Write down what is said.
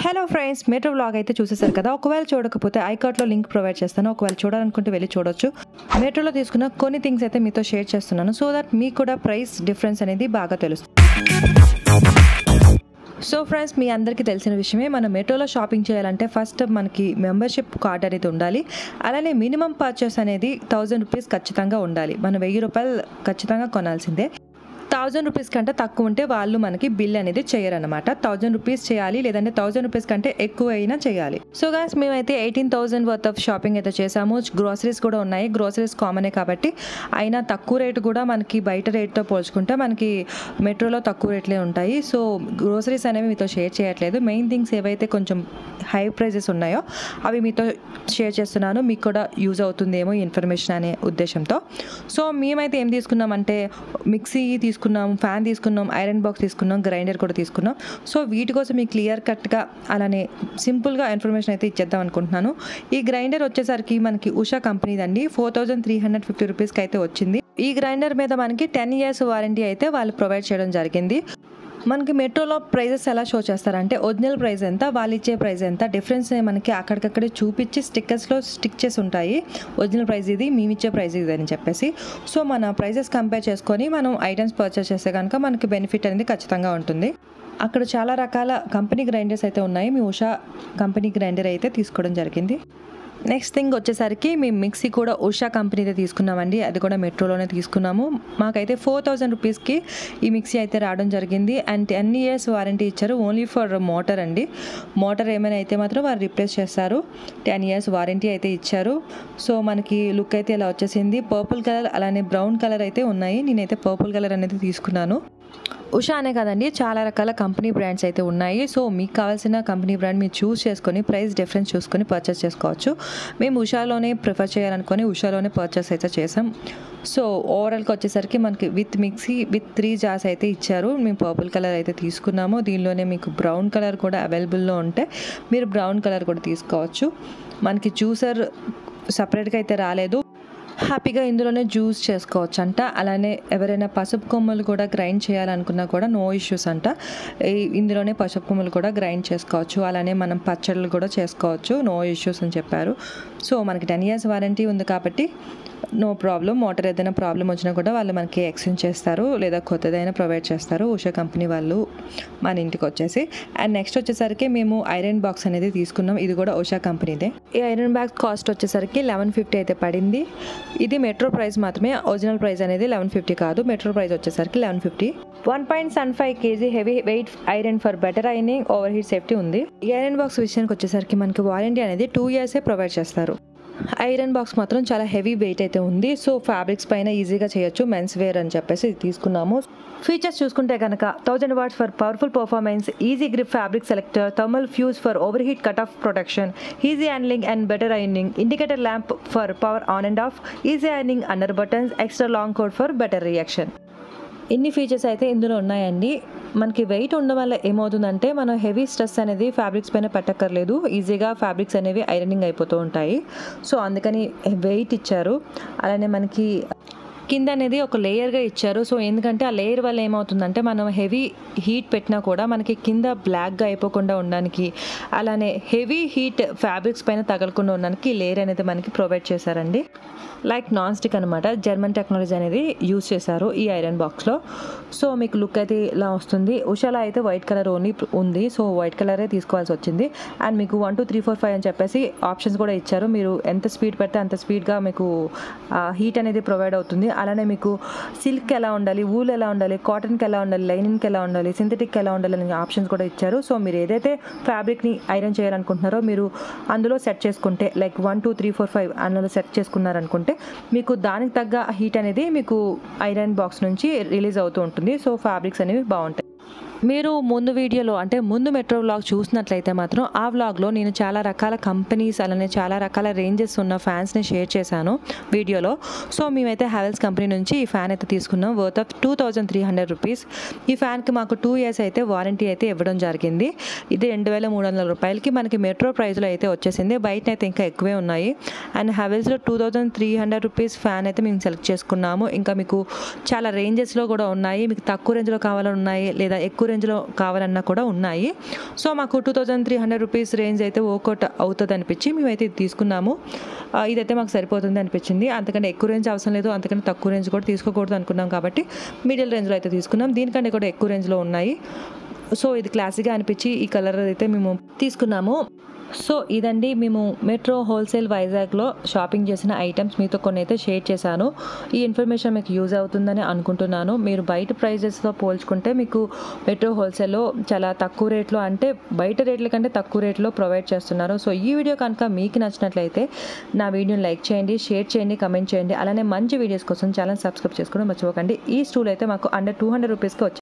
hello friends metro vlog అయితే చూసేసారు కదా ఒకవేళ చూడకపోతే ఐకార్ట్లో లింక్ ప్రొవైడ్ చేస్తాను ఒకవేళ చూడాలనుకుంటే వెళ్ళి చూడొచ్చు మెట్రోలో తీసుకున్న కొన్ని థింగ్స్ అయితే మీతో షేర్ చేస్తున్నాను సో దట్ మీకు కూడా ప్రైస్ డిఫరెన్స్ అనేది బాగా తెలుస్తుంది సో ఫ్రెండ్స్ మీ అందరికీ తెలిసిన విషయమే మనం మెట్రోలో షాపింగ్ చేయాలంటే ఫస్ట్ మనకి మెంబర్షిప్ కార్డ్ అనేది ఉండాలి అలానే మినిమం పర్చేస్ అనేది థౌజండ్ రూపీస్ ఖచ్చితంగా ఉండాలి మనం వెయ్యి రూపాయలు ఖచ్చితంగా కొనాల్సిందే థౌజండ్ రూపీస్ కంటే తక్కువ ఉంటే వాళ్ళు మనకి బిల్ అనేది చేయరనమాట థౌజండ్ రూపీస్ చేయాలి లేదంటే థౌజండ్ రూపీస్ కంటే ఎక్కువ అయినా చేయాలి సో గాస్ మేమైతే eighteen thousand worth of shopping అయితే చేసాము గ్రోసరీస్ కూడా ఉన్నాయి గ్రోసరీస్ కామనే కాబట్టి అయినా తక్కువ రేటు కూడా మనకి బయట రేట్తో పోల్చుకుంటే మనకి మెట్రోలో తక్కువ రేట్లే ఉంటాయి సో గ్రోసరీస్ అనేవి మీతో షేర్ చేయట్లేదు మెయిన్ థింగ్స్ ఏవైతే కొంచెం హై ప్రైజెస్ ఉన్నాయో అవి మీతో షేర్ చేస్తున్నాను మీకు కూడా యూజ్ అవుతుందేమో ఈ ఇన్ఫర్మేషన్ అనే ఉద్దేశంతో సో మేమైతే ఏం తీసుకున్నామంటే మిక్సీ తీసుకున్నాం ఫ్యాన్ తీసుకున్నాం ఐరన్ బాక్స్ తీసుకున్నాం గ్రైండర్ కూడా తీసుకున్నాం సో వీటి కోసం మీకు క్లియర్ కట్గా అలానే సింపుల్గా ఇన్ఫర్మేషన్ అయితే ఇచ్చేద్దాం అనుకుంటున్నాను ఈ గ్రైండర్ వచ్చేసరికి మనకి ఉషా కంపెనీదండి four thousand three hundred fifty రూపీస్కి అయితే వచ్చింది ఈ గ్రైండర్ మీద మనకి టెన్ ఇయర్స్ వారంటీ అయితే వాళ్ళు ప్రొవైడ్ చేయడం జరిగింది మనకి మెట్రోలో ప్రైజెస్ ఎలా షో చేస్తారంటే ఒరిజినల్ ప్రైస్ ఎంత వాళ్ళు ఇచ్చే ప్రైస్ ఎంత డిఫరెన్స్ మనకి అక్కడికక్కడే చూపించి స్టిక్కర్స్లో స్టిక్ చేసి ఉంటాయి ఒరిజినల్ ప్రైస్ ఇది మేము ఇచ్చే ప్రైస్ ఇది అని చెప్పేసి సో మన ప్రైజెస్ కంపేర్ చేసుకొని మనం ఐటమ్స్ పర్చేస్ చేస్తే కనుక మనకి బెనిఫిట్ అనేది ఖచ్చితంగా ఉంటుంది అక్కడ చాలా రకాల కంపెనీ గ్రైండర్స్ అయితే ఉన్నాయి మీ ఉషా కంపెనీ గ్రైండర్ అయితే తీసుకోవడం జరిగింది నెక్స్ట్ థింగ్ వచ్చేసరికి మేము మిక్సీ కూడా ఉషా కంపెనీదే తీసుకున్నామండి అది కూడా మెట్రోలోనే తీసుకున్నాము మాకైతే ఫోర్ థౌజండ్ రూపీస్కి ఈ మిక్సీ అయితే రావడం జరిగింది and ten years warranty only for ఫర్ మోటార్ అండి మోటార్ ఏమైనా అయితే మాత్రం వారు రిప్లేస్ చేస్తారు టెన్ ఇయర్స్ వారంటీ అయితే ఇచ్చారు సో మనకి లుక్ అయితే ఇలా వచ్చేసింది పర్పుల్ కలర్ అలానే బ్రౌన్ కలర్ అయితే ఉన్నాయి నేనైతే పర్పుల్ కలర్ అనేది తీసుకున్నాను ఉషా అనే కదండి చాలా రకాల కంపెనీ బ్రాండ్స్ అయితే ఉన్నాయి సో మీకు కావాల్సిన కంపెనీ బ్రాండ్ మీరు చూస్ చేసుకొని ప్రైస్ డిఫరెన్స్ చూసుకొని పర్చేస్ చేసుకోవచ్చు మేము ఉషాలోనే ప్రిఫర్ చేయాలనుకొని ఉషాలోనే పర్చేస్ అయితే చేసాం సో ఓవరాల్గా వచ్చేసరికి మనకి with mixie with three jars అయితే ఇచ్చారు మేము పర్పుల్ కలర్ అయితే తీసుకున్నాము దీనిలోనే మీకు బ్రౌన్ కలర్ కూడా అవైలబుల్లో ఉంటే మీరు బ్రౌన్ కలర్ కూడా తీసుకోవచ్చు మనకి జ్యూసర్ సపరేట్గా అయితే రాలేదు హ్యాపీగా ఇందులోనే జ్యూస్ చేసుకోవచ్చు అంట అలానే ఎవరైనా పసుపు కొమ్మలు కూడా గ్రైండ్ చేయాలనుకున్నా కూడా నో ఇష్యూస్ అంట ఈ- ఇందులోనే పసుపు కొమ్మలు కూడా గ్రైండ్ చేసుకోవచ్చు అలానే మనం పచ్చళ్ళు కూడా చేసుకోవచ్చు నో ఇష్యూస్ అని చెప్పారు సో మనకి టెన్ ఇయర్స్ వారంటీ ఉంది కాబట్టి నో ప్రాబ్లం మోటార్ ఏదైనా ప్రాబ్లం వచ్చినా కూడా వాళ్ళు మనకి ఎక్స్చేంజ్ చేస్తారు లేదా కొత్తదైనా ప్రొవైడ్ చేస్తారు ఉషా కంపెనీ వాళ్ళు మన ఇంటికి వచ్చేసి అండ్ నెక్స్ట్ వచ్చేసరికి మేము ఐరన్ బాక్స్ అనేది తీసుకున్నాం ఇది కూడా ఉషా కంపెనీదే ఈ ఐరన్ బాక్స్ కాస్ట్ వచ్చేసరికి లెవెన్ ఫిఫ్టీ అయితే పడింది ఇది మెట్రో ప్రైస్ మాత్రమే ఒరిజినల్ ప్రైస్ అనేది లెవెన్ ఫిఫ్టీ కాదు మెట్రో ప్రైస్ వచ్చేసరికి eleven fifty one point seven five KG heavy weight iron for better ironing over heat safety ఉంది ఈ ఐరన్ బాక్స్ విషయానికి వచ్చేసరికి మనకి వారంటీ అనేది టూ ఇయర్సే ప్రొవైడ్ చేస్తారు ఐరన్ బాక్స్ మాత్రం చాలా హెవీ వెయిట్ అయితే ఉంది సో ఫ్యాబ్రిక్స్ పైన ఈజీగా చేయొచ్చు మెన్స్ వేర్ అని చెప్పేసి ఇది తీసుకున్నాము ఫీచర్స్ చూసుకుంటే కనుక thousand watts for powerful performance easy grip fabric selector thermal fuse for over heat cut off protection easy handling and better ironing indicator lamp for power on and off easy ironing under buttons extra long cord for better reaction ఇన్ని features అయితే ఇందులో ఉన్నాయండి మనకి wait ఉండడం వల్ల ఏమవుతుందంటే మనం heavy stress అనేది ఫ్యాబ్రిక్స్ పైన పెట్టక్కర్లేదు ఈజీగా ఫ్యాబ్రిక్స్ అనేవి ఐరనింగ్ అయిపోతూ ఉంటాయి సో అందుకని వెయిట్ ఇచ్చారు అలానే మనకి కింద అనేది ఒక లేయర్గా ఇచ్చారు సో ఎందుకంటే ఆ లేయర్ వల్ల ఏమవుతుందంటే మనం హెవీ హీట్ పెట్టినా కూడా మనకి కింద బ్లాక్గా అయిపోకుండా ఉండడానికి అలానే హెవీ హీట్ ఫ్యాబ్రిక్స్ పైన తగలకుండా ఉండడానికి ఈ లేయర్ అనేది మనకి ప్రొవైడ్ చేశారండి లైక్ నాన్ స్టిక్ అనమాట జర్మన్ టెక్నాలజీ అనేది యూస్ చేశారు ఈ ఐరన్ బాక్స్లో సో మీకు లుక్ అయితే ఇలా వస్తుంది ఉషాలో అయితే వైట్ కలర్ ఓన్లీ ఉంది సో వైట్ కలరే తీసుకోవాల్సి వచ్చింది అండ్ మీకు one two three four five అని చెప్పేసి ఆప్షన్స్ కూడా ఇచ్చారు మీరు ఎంత స్పీడ్ పెడితే అంత స్పీడ్గా మీకు హీట్ అనేది ప్రొవైడ్ అవుతుంది అలానే మీకు సిల్క్ ఎలా ఉండాలి వూల్ ఎలా ఉండాలి కాటన్కి ఎలా ఉండాలి లైనింగ్కి ఎలా ఉండాలి సింథటిక్ ఎలా ఉండాలి అనే ఆప్షన్స్ కూడా ఇచ్చారు సో మీరు ఏదైతే ఫ్యాబ్రిక్ని ఐరన్ చేయాలనుకుంటున్నారో మీరు అందులో సెట్ చేసుకుంటే like one two three four five అందులో సెట్ చేసుకున్నారనుకుంటే మీకు దానికి తగ్గ హీట్ అనేది మీకు ఐరన్ బాక్స్ నుంచి రిలీజ్ అవుతూ ఉంటుంది సో ఫ్యాబ్రిక్స్ అనేవి బాగుంటాయి మీరు ముందు వీడియోలో అంటే ముందు మెట్రో వ్లాగ్ చూసినట్లయితే మాత్రం ఆ వ్లాగ్లో నేను చాలా రకాల కంపెనీస్ అలానే చాలా రకాల రేంజెస్ ఉన్న ఫ్యాన్స్ని షేర్ చేశాను వీడియోలో సో మేమైతే హ్యావెల్స్ కంపెనీ నుంచి ఈ ఫ్యాన్ అయితే తీసుకున్నాం worth of two thousand three hundred rupees ఈ ఫ్యాన్కి మాకు టూ ఇయర్స్ అయితే వారంటీ అయితే ఇవ్వడం జరిగింది ఇది రెండు వేల మూడు వందల రూపాయలకి మనకి మెట్రో ప్రైస్లో అయితే వచ్చేసింది బయట అయితే ఇంకా ఎక్కువే ఉన్నాయి అండ్ హ్యావెల్స్లో two thousand three hundred rupees fan అయితే మేము సెలెక్ట్ చేసుకున్నాము ఇంకా మీకు చాలా రేంజెస్లో కూడా ఉన్నాయి మీకు తక్కువ రేంజ్లో కావాలని ఉన్నాయి లేదా ఎక్కువ రేంజ్లో కావాలన్నా కూడా ఉన్నాయి సో మాకు two thousand three hundred rupees range అయితే ఓకోట్ అవుతుంది అనిపించి మేమైతే ఇది తీసుకున్నాము ఆ, ఇదైతే మాకు సరిపోతుంది అనిపించింది అంతకంటే ఎక్కువ రేంజ్ అవసరం లేదు అంతకంటే తక్కువ రేంజ్ కూడా తీసుకోకూడదు అనుకున్నాం కాబట్టి మిడిల్ రేంజ్లో అయితే తీసుకున్నాం దీనికంటే కూడా ఎక్కువ రేంజ్లో ఉన్నాయి సో ఇది క్లాసీగా అనిపించి ఈ కలర్ అయితే మేము తీసుకున్నాము సో ఇదండి మేము మెట్రో హోల్సేల్ వైజాగ్లో షాపింగ్ చేసిన ఐటమ్స్ మీతో కొన్ని అయితే షేర్ చేశాను ఈ ఇన్ఫర్మేషన్ మీకు యూజ్ అవుతుందని అనుకుంటున్నాను మీరు బయట ప్రైజెస్తో పోల్చుకుంటే మీకు మెట్రో హోల్సేల్లో చాలా తక్కువ రేట్లో అంటే బయట రేట్ల కంటే తక్కువ రేట్లో ప్రొవైడ్ చేస్తున్నారు సో ఈ వీడియో కనుక మీకు నచ్చినట్లయితే నా వీడియోని లైక్ చేయండి షేర్ చేయండి కమెంట్ చేయండి అలానే మంచి వీడియోస్ కోసం ఛానల్ సబ్స్క్రైబ్ చేసుకోవడం మర్చిపోకండి ఈ స్టూల్ అయితే మాకు అండర్ టూ హండ్రెడ్ రూపీస్కి వచ్చింది